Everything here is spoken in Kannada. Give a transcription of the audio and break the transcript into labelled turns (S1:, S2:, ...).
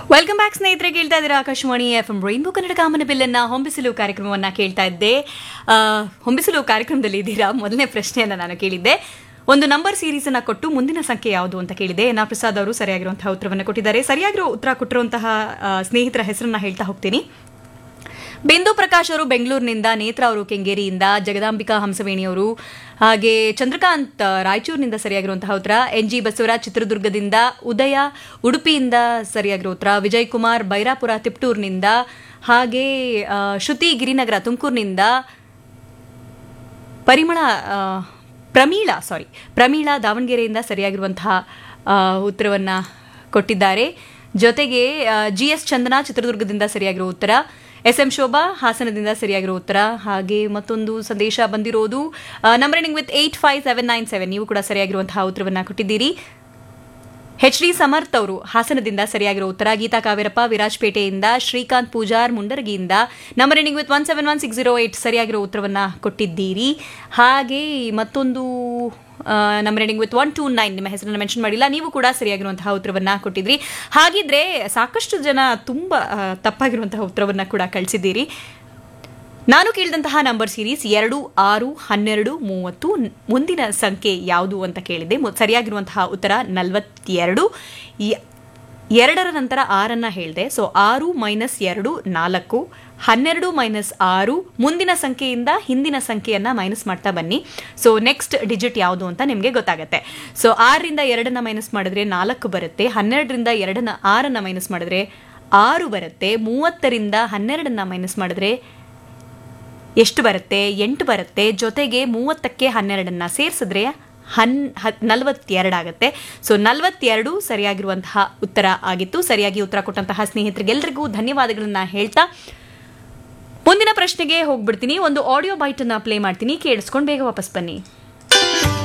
S1: ವೆಲ್ಕಮ್ ಬ್ಯಾಕ್ ಸ್ನೇಹಿತರೆ ಕೇಳ್ತಾ ಇದ್ದೀರಾ Akashvani F M rainbow Kannada ಕಾಮನ ಬಿಲ್ಲನ್ನ ಹೊಂಬಿಸಲು ಕಾರ್ಯಕ್ರಮವನ್ನ ಕೇಳ್ತಾ ಇದ್ದೆ ಆ, ಹೊಂಬಿಸಲು ಕಾರ್ಯಕ್ರಮದಲ್ಲಿ ಇದ್ದೀರಾ ಮೊದಲನೇ ಪ್ರಶ್ನೆಯನ್ನ ನಾನು ಕೇಳಿದ್ದೆ ಒಂದು ನಂಬರ್ ಸೀರೀಸ್ ಅನ್ನ ಕೊಟ್ಟು ಮುಂದಿನ ಸಂಖ್ಯೆ ಯಾವುದು ಅಂತ ಕೇಳಿದೆ ಎನ್ ಆರ್ ಪ್ರಸಾದ್ ಅವರು ಸರಿಯಾಗಿರುವಂತಹ ಉತ್ತರವನ್ನು ಕೊಟ್ಟಿದ್ದಾರೆ ಸರಿಯಾಗಿರೋ ಉತ್ತರ ಕೊಟ್ಟಿರುವಂತಹ ಆ, ಸ್ನೇಹಿತರ ಹೆಸರನ್ನ ಹೇಳ್ತಾ ಹೋಗ್ತೀನಿ ಬಿಂದು ಪ್ರಕಾಶ್ ಅವರು ಬೆಂಗಳೂರಿನಿಂದ ನೇತ್ರ ಅವರು ಕೆಂಗೇರಿಯಿಂದ ಜಗದಾಂಬಿಕಾ ಹಂಸವೇಣಿ ಅವರು ಹಾಗೆ ಚಂದ್ರಕಾಂತ್ ಆ, ರಾಯಚೂರಿನಿಂದ ಸರಿಯಾಗಿರುವಂತಹ ಉತ್ತರ ಎನ್ ಜಿ ಬಸವರಾಜ್ ಚಿತ್ರದುರ್ಗದಿಂದ ಉದಯ ಉಡುಪಿಯಿಂದ ಸರಿಯಾಗಿರೋ ಉತ್ತರ ವಿಜಯ್ ಕುಮಾರ್ ಬೈರಾಪುರ ತಿಪ್ಟೂರಿನಿಂದ ಹಾಗೆ ಆ, ಶ್ರುತಿ ಗಿರಿನಗರ ತುಮಕೂರಿನಿಂದ ಪರಿಮಳ ಆ, ಪ್ರಮೀಳಾ ಸಾರಿ ಪ್ರಮೀಳಾ ದಾವಣಗೆರೆಯಿಂದ ಸರಿಯಾಗಿರುವಂತಹ ಉತ್ತರವನ್ನು ಕೊಟ್ಟಿದ್ದಾರೆ ಜೊತೆಗೆ ಜಿ ಎಸ್ ಚಂದನಾ ಚಿತ್ರದುರ್ಗದಿಂದ ಸರಿಯಾಗಿರೋ ಉತ್ತರ ಎಸ್ ಎಂ ಶೋಭಾ ಹಾಸನದಿಂದ ಸರಿಯಾಗಿರೋ ಉತ್ತರ ಹಾಗೆ ಮತ್ತೊಂದು ಸಂದೇಶ ಬಂದಿರೋದು number ending with eight five seven nine seven ನೀವು ಕೂಡ ಸರಿಯಾಗಿರುವಂತಹ ಉತ್ತರವನ್ನು ಕೊಟ್ಟಿದ್ದೀರಿ ಎಚ್ ಡಿ ಸಮರ್ಥ್ ಅವರು ಹಾಸನದಿಂದ ಸರಿಯಾಗಿರೋ ಉತ್ತರ ಗೀತಾ ಕಾವೇರಪ್ಪ ವಿರಾಜಪೇಟೆಯಿಂದ ಶ್ರೀಕಾಂತ್ ಪೂಜಾರ್ ಮುಂಡರಗಿಯಿಂದ number ending with one seven one six zero eight ಸರಿಯಾಗಿರೋ ಉತ್ತರವನ್ನು ಕೊಟ್ಟಿದ್ದೀರಿ ಹಾಗೆ ಮತ್ತೊಂದು number ending with one two nine ನಿಮ್ಮ ಹೆಸರನ್ನು ಮೆನ್ಷನ್ ಮಾಡಿಲ್ಲ ನೀವು ಕೂಡ ಸರಿಯಾಗಿರುವಂತಹ ಉತ್ತರವನ್ನು ಕೊಟ್ಟಿದ್ರಿ ಹಾಗಿದ್ರೆ ಸಾಕಷ್ಟು ಜನ ತುಂಬ ಆ, ತಪ್ಪಾಗಿರುವಂತಹ ಉತ್ತರವನ್ನು ಕೂಡ ಕಳಿಸಿದ್ದೀರಿ ನಾನು ಕೇಳಿದಂತಹ ನಂಬರ್ ಸೀರೀಸ್ ಎರಡು ಆರು ಹನ್ನೆರಡು ಮೂವತ್ತು ನ್- ಮುಂದಿನ ಸಂಖ್ಯೆ ಯಾವುದು ಅಂತ ಕೇಳಿದೆ ಮೊ- ಸರಿಯಾಗಿರುವಂತಹ ಉತ್ತರ ನಲವತ್ತೆರಡು ಯ- ಎರಡರ ನಂತರ ಆರನ್ನ ಹೇಳಿದೆ ಸೊ ಆರು ಮೈನಸ್ ಎರಡು ನಾಲ್ಕು ಹನ್ನೆರಡು ಮೈನಸ್ ಆರು ಮುಂದಿನ ಸಂಖ್ಯೆಯಿಂದ ಹಿಂದಿನ ಸಂಖ್ಯೆಯನ್ನ ಮೈನಸ್ ಮಾಡ್ತಾ ಬನ್ನಿ ಸೊ ನೆಕ್ಸ್ಟ್ ಡಿಜಿಟ್ ಯಾವುದು ಅಂತ ನಿಮಗೆ ಗೊತ್ತಾಗುತ್ತೆ ಸೊ ಆರರಿಂದ ಎರಡನ್ನ ಮೈನಸ್ ಮಾಡಿದ್ರೆ ನಾಲ್ಕು ಬರುತ್ತೆ ಹನ್ನೆರಡರಿಂದ ಎರಡನ್ನ ಆರನ್ನ ಮೈನಸ್ ಮಾಡಿದ್ರೆ ಆರು ಬರುತ್ತೆ ಮೂವತ್ತರಿಂದ ಹನ್ನೆರಡನ್ನ ಮೈನಸ್ ಮಾಡಿದ್ರೆ ಎಷ್ಟು ಬರುತ್ತೆ ಎಂಟು ಬರುತ್ತೆ ಜೊತೆಗೆ ಮೂವತ್ತಕ್ಕೆ ಹನ್ನೆರಡನ್ನ ಸೇರಿಸಿದ್ರೆ ಹನ್ ಹ- ನಲವತ್ತೆರಡಾಗುತ್ತೆ ಸೊ ನಲವತ್ತೆರಡು ಸರಿಯಾಗಿರುವಂತಹ ಉತ್ತರ ಆಗಿತ್ತು ಸರಿಯಾಗಿ ಉತ್ತರ ಕೊಟ್ಟಂತಹ ಸ್ನೇಹಿತರಿಗೆಲ್ಲರಿಗೂ ಧನ್ಯವಾದಗಳನ್ನ ಹೇಳ್ತಾ ಮುಂದಿನ ಪ್ರಶ್ನೆಗೆ ಹೋಗ್ಬಿಡ್ತೀನಿ ಒಂದು ಆಡಿಯೋ ಬೈಟನ್ನ ಪ್ಲೇ ಮಾಡ್ತೀನಿ ಕೇಳಿಸ್ಕೊಂಡು ಬೇಗ ವಾಪಸ್ ಬನ್ನಿ